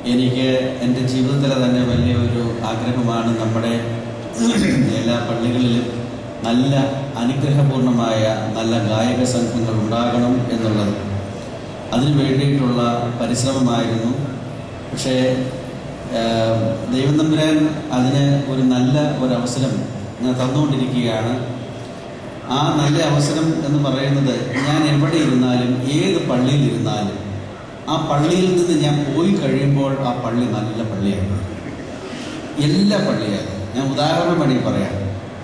എനിക്ക് എൻ്റെ ജീവിതത്തിലെ തന്നെ വലിയൊരു ആഗ്രഹമാണ് നമ്മുടെ എല്ലാ പള്ളികളിലും നല്ല അനുഗ്രഹപൂർണമായ നല്ല ഗായക സംഘങ്ങൾ ഉണ്ടാകണം എന്നുള്ളത് അതിനു വേണ്ടിയിട്ടുള്ള പരിശ്രമമായിരുന്നു പക്ഷേ ഏഹ്, ദൈവം തമ്പുരാൻ അതിന് ഒരു നല്ല ഒരു അവസരം ഇങ്ങനെ തന്നുകൊണ്ടിരിക്കുകയാണ് ആ നല്ല അവസരം എന്ന് പറയുന്നത് ഞാൻ എവിടെ ഇരുന്നാലും ഏത് പള്ളിയിൽ ഇരുന്നാലും ആ പള്ളിയിൽ നിന്ന് ഞാൻ പോയി കഴിയുമ്പോൾ ആ പള്ളി നല്ല പള്ളിയാണ് എല്ലാ പള്ളിയാണ് ഞാൻ ഉദാഹരണം വേണമെങ്കിൽ പറയാം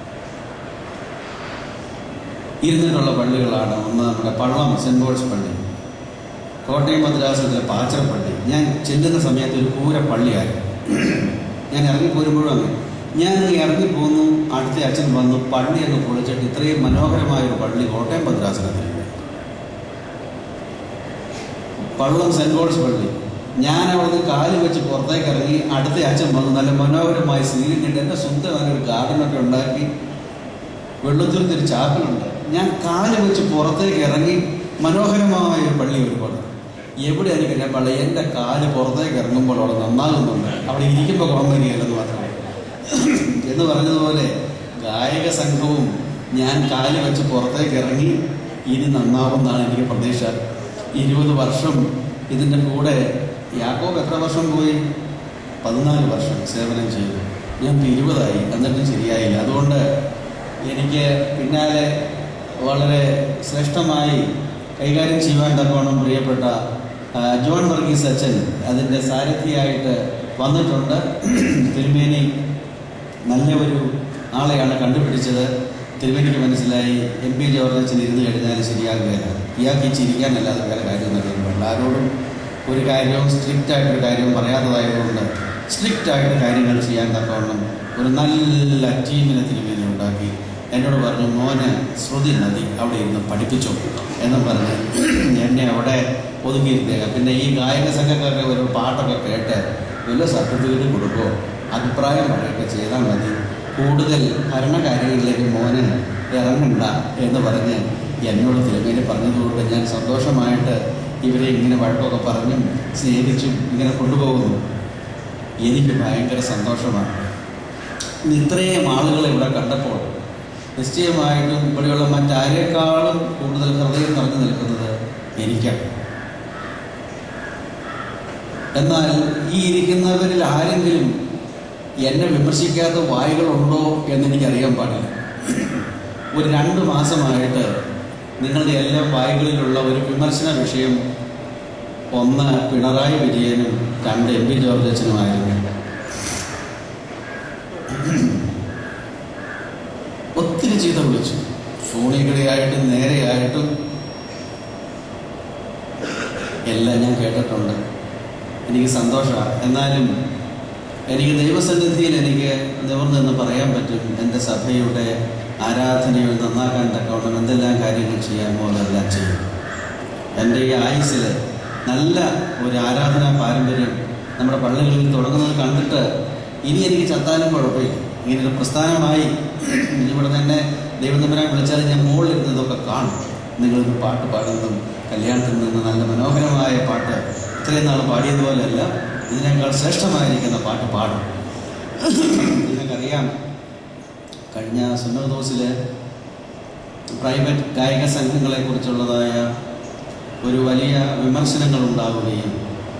ഇരുന്നിട്ടുള്ള പള്ളികളാണ് ഒന്ന് നമ്മുടെ പള്ളം സെൻറ് പോൾസ് പള്ളി കോട്ടയം മദ്രാസത്തിലെ പാച്ചറ പള്ളി ഞാൻ ചെല്ലുന്ന സമയത്ത് ഒരു പൂര പള്ളിയായിരുന്നു ഞാൻ ഇറങ്ങിപ്പോരുമ്പോഴും അങ്ങനെ ഞാൻ ഇറങ്ങിപ്പോന്നു അടുത്ത അച്ഛൻ വന്നു പള്ളി എന്ന് പൊളിച്ചിട്ട് ഇത്രയും മനോഹരമായ ഒരു പള്ളി കോട്ടയം മദ്രാസനത്തിൽ പള്ളം സെൻറ് പോൾസ് പള്ളി ഞാൻ അവിടുന്ന് കാല് വെച്ച് പുറത്തേക്ക് ഇറങ്ങി അടുത്ത അച്ഛൻ വന്നു നല്ല മനോഹരമായി സീരിഞ്ഞിട്ട് എൻ്റെ സ്വന്തമായ ഒരു ഗാർഡനൊക്കെ ഉണ്ടാക്കി വെള്ളത്തിൽ ഒരു ചാപ്പലുണ്ട് ഞാൻ കാല് വെച്ച് പുറത്തേക്ക് ഇറങ്ങി മനോഹരമായ ഒരു പള്ളി ഒരുപാട് എവിടെ ആയിരിക്കും ഞാൻ പള്ളി എൻ്റെ കാല് പുറത്തേക്ക് ഇറങ്ങുമ്പോൾ അവിടെ നന്നാകുന്നുണ്ട് അവിടെ ഇരിക്കുമ്പോൾ ഗുണം വരികയല്ലെന്ന് മാത്രമേ എന്ന് പറഞ്ഞതുപോലെ ഗായക സംഘവും ഞാൻ കാല് വെച്ച് പുറത്തേക്ക് ഇറങ്ങി ഇനി നന്നാവുമെന്നാണ് എനിക്ക് പ്രതീക്ഷ ഇരുപത് വർഷം ഇതിൻ്റെ കൂടെ യാക്കോബ് എത്ര വർഷം പോയി പതിനാല് വർഷം സേവനം ചെയ്തു ഞാൻ ഇപ്പം ഇരുപതായി എന്നിട്ടും ശരിയായില്ല അതുകൊണ്ട് എനിക്ക് പിന്നാലെ വളരെ ശ്രേഷ്ഠമായി കൈകാര്യം ചെയ്യുവാൻ തക്കോണം പ്രിയപ്പെട്ട ആ, ജോൺ വർഗീസ് അച്ഛൻ അതിൻ്റെ സാരഥിയായിട്ട് വന്നിട്ടുണ്ട് തിരുമേനി നല്ല ഒരു ആളെയാണ് കണ്ടുപിടിച്ചത് തിരുമേനിക്ക് മനസ്സിലായി എം പി ജോർജ് അച്ഛൻ ഇരുന്ന് കഴിഞ്ഞാൽ ശരിയാകുകയില്ല ഇയാൾക്ക് ചിരിക്കാനല്ലാതെ വേറെ കാര്യം നടക്കുന്നുണ്ട് ആരോടും ഒരു കാര്യവും സ്ട്രിക്റ്റ് ആയിട്ടൊരു കാര്യവും പറയാത്തതായതുകൊണ്ട് സ്ട്രിക്റ്റ് ആയിട്ട് കാര്യങ്ങൾ ചെയ്യാൻ തക്കവണ്ണം ഒരു നല്ല ടീമിനെ തിരുമേനി ഉണ്ടാക്കി എന്നോട് പറഞ്ഞു മോന് ശ്രുതി നദി അവിടെ ഇരുന്ന് പഠിപ്പിച്ചു എന്നും പറഞ്ഞ് എന്നെ അവിടെ ഒതുക്കിയിരുത്തേക്ക പിന്നെ ഈ ഗായക സംഘക്കാരുടെ ഒരു പാട്ടൊക്കെ കേട്ട് വല്ല സർട്ടിഫിക്കറ്റ് കൊടുക്കുമോ അഭിപ്രായം പറയുകയൊക്കെ ചെയ്താൽ മതി കൂടുതൽ ഭരണകാര്യങ്ങളിലേക്ക് മോന് ഇറങ്ങണ്ട എന്ന് പറഞ്ഞ് എന്നോട് തിരുമേനി പറഞ്ഞതുകൊണ്ട് ഞാൻ സന്തോഷമായിട്ട് ഇവരെ ഇങ്ങനെ വഴക്കൊക്കെ പറഞ്ഞും സ്നേഹിച്ചും ഇങ്ങനെ കൊണ്ടുപോകുന്നു എനിക്ക് ഭയങ്കര സന്തോഷമാണ് ഇന്ന് ഇത്രയും ആളുകളെ ഇവിടെ കണ്ടപ്പോൾ നിശ്ചയമായിട്ടും ഇവിടെയുള്ള മറ്റാരേക്കാളും കൂടുതൽ ഹൃദയം നിറഞ്ഞു നിൽക്കുന്നത് എനിക്കാണ് എന്നാൽ ഈ ഇരിക്കുന്നവരിൽ ആരെങ്കിലും എന്നെ വിമർശിക്കാത്ത വായുകളുണ്ടോ എന്ന് എനിക്കറിയാൻ പാടില്ല ഒരു രണ്ട് മാസമായിട്ട് നിങ്ങളുടെ എല്ലാ വായുകളിലുള്ള ഒരു വിമർശന വിഷയം ഒന്ന് പിണറായി വിജയനും രണ്ട് എം പി ജോർജ് അച്ഛനുമായിരുന്നു ഒത്തിരി ചീത്ത വിളിച്ചു ഫോണികളിയായിട്ടും നേരെയായിട്ടും എല്ലാം ഞാൻ കേട്ടിട്ടുണ്ട് എനിക്ക് സന്തോഷമാണ് എന്നാലും എനിക്ക് ദൈവസന്നിധിയിൽ എനിക്ക് നിവർന്നെന്ന് പറയാൻ പറ്റും എൻ്റെ സഭയുടെ ആരാധനകൾ നന്നാക്കാൻ തക്കവണ്ണം എന്തെല്ലാം കാര്യങ്ങൾ ചെയ്യാമോ അതെല്ലാം ചെയ്യും എൻ്റെ ഈ ആയുസ്സിൽ നല്ല ഒരു ആരാധനാ പാരമ്പര്യം നമ്മുടെ പള്ളികളിൽ തുടങ്ങുന്നത് കണ്ടിട്ട് ഇനി എനിക്ക് ചത്താലും കുഴപ്പമില്ല ഇങ്ങനെ ഒരു പ്രസ്ഥാനമായി ഇവിടെ തന്നെ ദൈവം തമ്പരാൻ വിളിച്ചാൽ ഞാൻ മുകളിൽ ഇരുന്നതൊക്കെ കാണും നിങ്ങളൊരു പാട്ട് പാടുന്നതും കല്യാണത്തിൽ നിന്ന് നല്ല മനോഹരമായ പാട്ട് ഇത്രയും നാൾ പാടിയതുപോലെയല്ല ഇതിനേക്കാൾ ശ്രേഷ്ഠമായിരിക്കുന്ന പാട്ട് പാടും നിങ്ങൾക്കറിയാം കഴിഞ്ഞ സുന്നോദോസിൽ പ്രൈവറ്റ് ഗായക സംഘങ്ങളെക്കുറിച്ചുള്ളതായ ഒരു വലിയ വിമർശനങ്ങൾ ഉണ്ടാവുകയും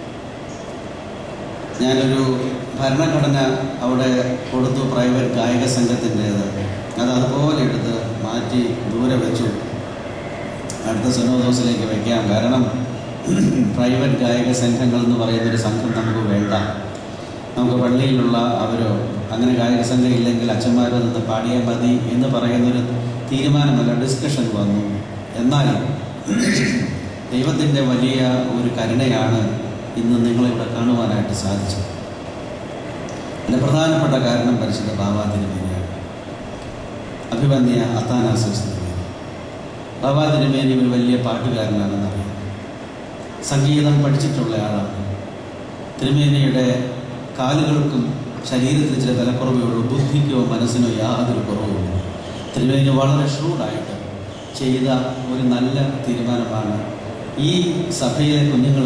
ഞാനൊരു ഭരണഘടന അവിടെ കൊടുത്തു പ്രൈവറ്റ് ഗായക സംഘത്തിൻ്റേത് അത് അതുപോലെ എടുത്ത് മാറ്റി ദൂരെ വെച്ചു അടുത്ത സുനോദോസിലേക്ക് വയ്ക്കാം കാരണം പ്രൈവറ്റ് ഗായക സംഘങ്ങൾ എന്ന് പറയുന്ന ഒരു സംഘം നമുക്ക് വേണ്ട നമുക്ക് പള്ളിയിലുള്ള അവരോ അങ്ങനെ ഗായക സംഘം ഇല്ലെങ്കിൽ അച്ഛന്മാരോ നിന്ന് പാടിയാൽ മതി എന്ന് പറയുന്നൊരു തീരുമാനമല്ല ഡിസ്കഷൻ വന്നു എന്നാൽ ദൈവത്തിൻ്റെ വലിയ ഒരു കരുണയാണ് ഇന്ന് നിങ്ങളിവിടെ കാണുവാനായിട്ട് സാധിച്ചത് അതിൻ്റെ പ്രധാനപ്പെട്ട കാരണം പരിശുദ്ധ ബാബാതിരുമേനിയാണ് അഭിമന്യ അത്താനാസോസ് തിരുമേനി ബാബാ തിരുമേനി ഒരു വലിയ പാട്ടുകാരനാണെന്നറിയാം സംഗീതം പഠിച്ചിട്ടുള്ള ആളാണ് തിരുമേനിയുടെ കാലുകൾക്കും ശരീരത്തിന് ചില വിലക്കുറവേ ഉള്ളൂ ബുദ്ധിക്കോ മനസ്സിനോ യാതൊരു കുറവുമില്ല തിരുമേനി വളരെ ഷൂഡായിട്ട് ചെയ്ത ഒരു നല്ല തീരുമാനമാണ് ഈ സഭയിലെ കുഞ്ഞുങ്ങൾ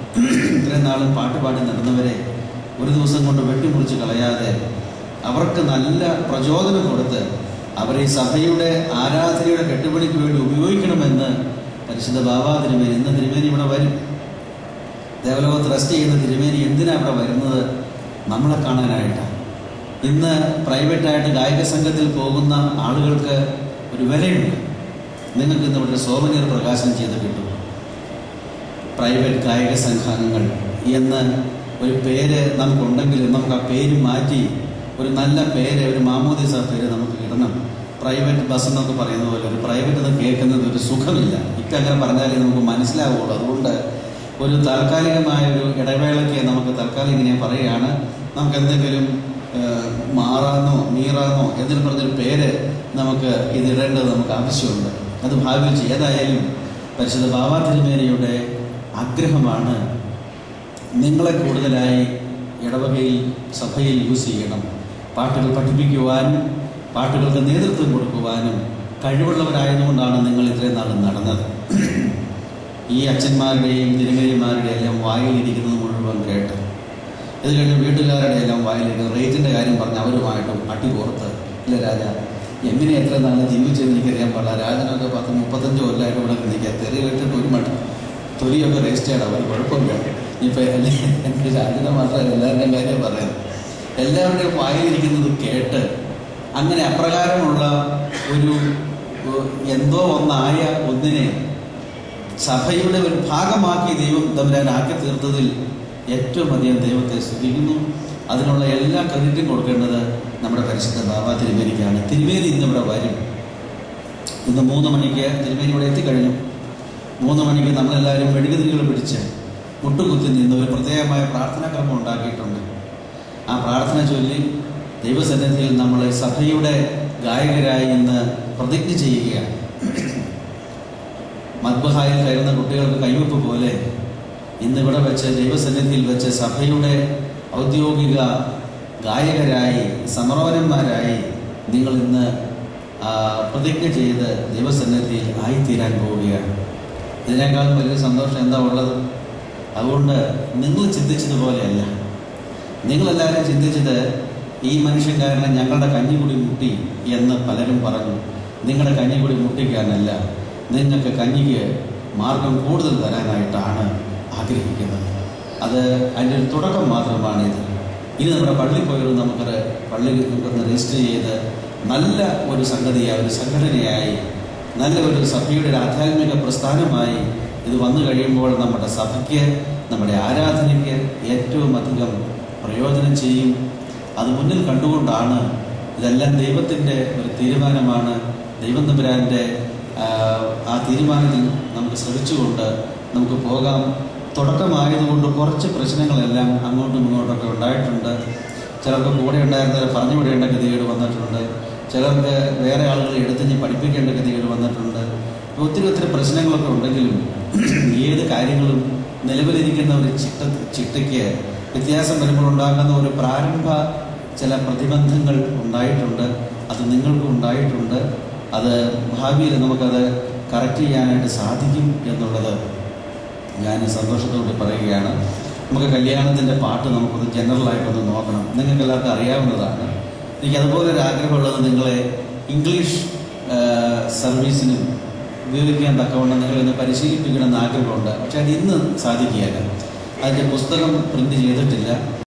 ഇത്രയും നാളും പാട്ട് പാടി നടന്നവരെ ഒരു ദിവസം കൊണ്ട് വെട്ടിമുറിച്ച് കളയാതെ അവർക്ക് നല്ല പ്രചോദനം കൊടുത്ത് അവരെ ഈ സഭയുടെ ആരാധനയുടെ കെട്ടുപണിക്ക് വേണ്ടി ഉപയോഗിക്കണമെന്ന് പരിശുദ്ധ ബാബാ തിരുമേനി ഇന്ന് തിരുമേനി ഇവിടെ വരും ദേവലോകത്ത് റെസ്റ്റ് ചെയ്യുന്ന തിരുമേനി എന്തിനാ ഇവിടെ വരുന്നത് നമ്മളെ കാണാനായിട്ടാണ് ഇന്ന് പ്രൈവറ്റായിട്ട് ഗായക സംഘത്തിൽ പോകുന്ന ആളുകൾക്ക് ഒരു വിലയുണ്ട് നിങ്ങൾക്ക് ഇന്ന് ഇവിടെ സോമനീർ പ്രകാശനം ചെയ്ത് കിട്ടും പ്രൈവറ്റ് ഗായക സംഘാംഗങ്ങൾ എന്ന് ഒരു പേര് നമുക്കുണ്ടെങ്കിലും നമുക്ക് ആ പേര് മാറ്റി ഒരു നല്ല പേര് ഒരു മാമോദിസ പേര് നമുക്ക് ഇടണം പ്രൈവറ്റ് ബസ് എന്നൊക്കെ പറയുന്ന പോലെ ഒരു പ്രൈവറ്റ് എന്ന് കേൾക്കുന്നത് ഒരു സുഖമില്ല ഇപ്പം അങ്ങനെ പറഞ്ഞാലേ നമുക്ക് മനസ്സിലാവുള്ളൂ അതുകൊണ്ട് ഒരു താൽക്കാലികമായ ഒരു ഇടവേളയ്ക്ക് നമുക്ക് തൽക്കാലം ഇങ്ങനെ പറയുകയാണ് നമുക്ക് എന്തെങ്കിലും ഏഹ്, മാറാന്നോ മീറാന്നോ എന്തെങ്കിലും പറഞ്ഞൊരു പേര് നമുക്ക് ഇതിടേണ്ടത് നമുക്ക് ആവശ്യമുണ്ട് അത് ഭാവിയിൽ ചെയ്യും. ഏതായാലും പരിശുദ്ധ ബാബാ തിരുമേനിയുടെ ആഗ്രഹമാണ് നിങ്ങളെ കൂടുതലായി ഇടവകയിൽ സഭയിൽ യൂസ് ചെയ്യണം പാട്ടുകൾ പഠിപ്പിക്കുവാനും പാട്ടുകൾക്ക് നേതൃത്വം കൊടുക്കുവാനും കഴിവുള്ളവരായതുകൊണ്ടാണ് നിങ്ങൾ ഇത്രയും നാൾ നടന്നത് ഈ അച്ഛന്മാരുടെയും തിരുമേനിമാരുടെയും എല്ലാം വായിലിരിക്കുന്നത് മുഴുവൻ കേട്ട് ഇത് കഴിഞ്ഞ് വീട്ടുകാരുടെ എല്ലാം വായിലിരിക്കുന്ന റേറ്റിൻ്റെ കാര്യം പറഞ്ഞ് അവരുമായിട്ടും അട്ടി പുറത്ത് ഇല്ല രാജ എങ്ങനെ എത്ര നാൾ ജീവിച്ചെന്ന് എനിക്കറിയാൻ പാടില്ല രാജനൊക്കെ പത്ത് മുപ്പത്തഞ്ച് കൊല്ലമായിട്ട് ഇവിടെ നിൽക്കുക തെറി കേട്ടിട്ട് ഒരു മട്ടി തൊലിയൊക്കെ രജിസ്റ്റേർഡ് അവർ കുഴപ്പമില്ല ഇപ്പം എൻ്റെ രാജനെ മാത്രമല്ല എല്ലാവരുടെയും കാര്യം പറയുന്നത് എല്ലാവരുടെയും വായിലിരിക്കുന്നത് കേട്ട് അങ്ങനെ അപ്രകാരമുള്ള ഒരു ഒരു എന്തോ ഒന്നായ ഒന്നിനെ സഭയുടെ ഒരു ഭാഗമാക്കി ദൈവം തമ്പുരാൻ ആക്കി തീർത്തതിൽ ഏറ്റവും അധികം ദൈവത്തെ സ്തുതിക്കുന്നു അതിനുള്ള എല്ലാ ക്രെഡിറ്റും കൊടുക്കേണ്ടത് നമ്മുടെ പരിശുദ്ധ ബാബാ തിരുമേനിക്കാണ് തിരുമേനി ഇന്ന് ഇവിടെ വരും ഇന്ന് മൂന്ന് മണിക്ക് തിരുമേനി ഇവിടെ എത്തിക്കഴിഞ്ഞു മൂന്ന് മണിക്ക് നമ്മളെല്ലാവരും മെഴുകുതിരികൾ പിടിച്ച് മുട്ടുകുത്തി നിന്ന് ഒരു പ്രത്യേകമായ പ്രാർത്ഥനാക്രമം ഉണ്ടാക്കിയിട്ടുണ്ട് ആ പ്രാർത്ഥന ചൊല്ലി ദൈവസന്നിധിയിൽ നമ്മൾ സഭയുടെ ഗായകരായി ഇന്ന് പ്രതിജ്ഞ ചെയ്യുകയാണ് മദ്ബഹായിൽ കയറുന്ന കുട്ടികൾക്ക് കൈവപ്പ് പോലെ ഇന്നിവിടെ വെച്ച് ദൈവസന്നിധിയിൽ വെച്ച് സഭയുടെ ഔദ്യോഗിക ഗായകരായി സമരോനന്മാരായി നിങ്ങൾ ഇന്ന് ആ, പ്രതിജ്ഞ ചെയ്ത് ദൈവസന്നിധിയിൽ ആയിത്തീരാൻ പോവുകയാണ് ഇതിനേക്കാളും വലിയ സന്തോഷം എന്താ ഉള്ളത് അതുകൊണ്ട് നിങ്ങൾ ചിന്തിച്ചതുപോലെയല്ല നിങ്ങളെല്ലാവരും ചിന്തിച്ചത് ഈ മനുഷ്യൻ കാരണം ഞങ്ങളുടെ കഞ്ഞിക്കുടി മുട്ടി എന്ന് പലരും പറഞ്ഞു നിങ്ങളുടെ കഞ്ഞിക്കുടി മുട്ടിക്കാനല്ല നിങ്ങൾക്ക് കഞ്ഞിക്ക് മാർഗം കൂടുതൽ തരാനായിട്ടാണ് ആഗ്രഹിക്കുന്നത് അത് അതിൻ്റെ ഒരു തുടക്കം മാത്രമാണിത് ഇനി നമ്മുടെ പള്ളിയിൽ പോയത് നമുക്കത് പള്ളിയിൽ നമുക്കൊന്ന് രജിസ്റ്റർ ചെയ്ത് നല്ല ഒരു സംഗതിയായി ഒരു സംഘടനയായി നല്ല ഒരു സഭയുടെ ഒരു ആധ്യാത്മിക പ്രസ്ഥാനമായി ഇത് വന്നു കഴിയുമ്പോൾ നമ്മുടെ സഭയ്ക്ക് നമ്മുടെ ആരാധനയ്ക്ക് ഏറ്റവും അധികം പ്രയോജനം ചെയ്യും അത് മുന്നിൽ കണ്ടുകൊണ്ടാണ് ഇതെല്ലാം ദൈവത്തിൻ്റെ ഒരു തീരുമാനമാണ് ദൈവം തമ്പുരാൻ്റെ ആ തീരുമാനത്തിൽ നമുക്ക് ശ്രമിച്ചുകൊണ്ട് നമുക്ക് പോകാം തുടക്കമായതുകൊണ്ട് കുറച്ച് പ്രശ്നങ്ങളെല്ലാം അങ്ങോട്ടും ഇങ്ങോട്ടൊക്കെ ഉണ്ടായിട്ടുണ്ട് ചിലർക്ക് കൂടെ ഉണ്ടായിരുന്നവരെ പറഞ്ഞു വിടേണ്ട ഗതികേട് വന്നിട്ടുണ്ട് ചിലർക്ക് വേറെ ആളുകൾ എടുത്തിഞ്ഞ് പഠിപ്പിക്കേണ്ട ഗതികേട് വന്നിട്ടുണ്ട് ഒത്തിരി ഒത്തിരി പ്രശ്നങ്ങളൊക്കെ ഉണ്ടെങ്കിലും ഏത് കാര്യങ്ങളും നിലവിലിരിക്കുന്ന ഒരു ചിട്ട ചിട്ടയ്ക്ക് വ്യത്യാസം വരുമ്പോൾ ഉണ്ടാകുന്ന ഒരു പ്രാരംഭ ചില പ്രതിബന്ധങ്ങൾ ഉണ്ടായിട്ടുണ്ട് അത് നിങ്ങൾക്കും ഉണ്ടായിട്ടുണ്ട് അത് ഭാവിയിൽ നമുക്കത് കറക്റ്റ് ചെയ്യാനായിട്ട് സാധിക്കും എന്നുള്ളത് ഞാൻ സന്തോഷത്തോടെ പറയുകയാണ് നമുക്ക് കല്യാണത്തിൻ്റെ പാട്ട് നമുക്കൊന്ന് ജനറലായിട്ടൊന്ന് നോക്കണം നിങ്ങൾക്ക് എല്ലാവർക്കും അറിയാവുന്നതാണ് എനിക്ക് അതുപോലെ ഒരു ആഗ്രഹമുള്ളത് നിങ്ങളെ ഇംഗ്ലീഷ് ആ, സർവീസിനും ഉപയോഗിക്കാൻ തക്കവണ്ണം നിങ്ങളൊന്ന് പരിശീലിപ്പിക്കണമെന്ന് ആഗ്രഹമുണ്ട് പക്ഷേ അത് ഇന്ന് സാധിക്കുകയില്ല അതിൻ്റെ പുസ്തകം പ്രിന്റ് ചെയ്തിട്ടില്ല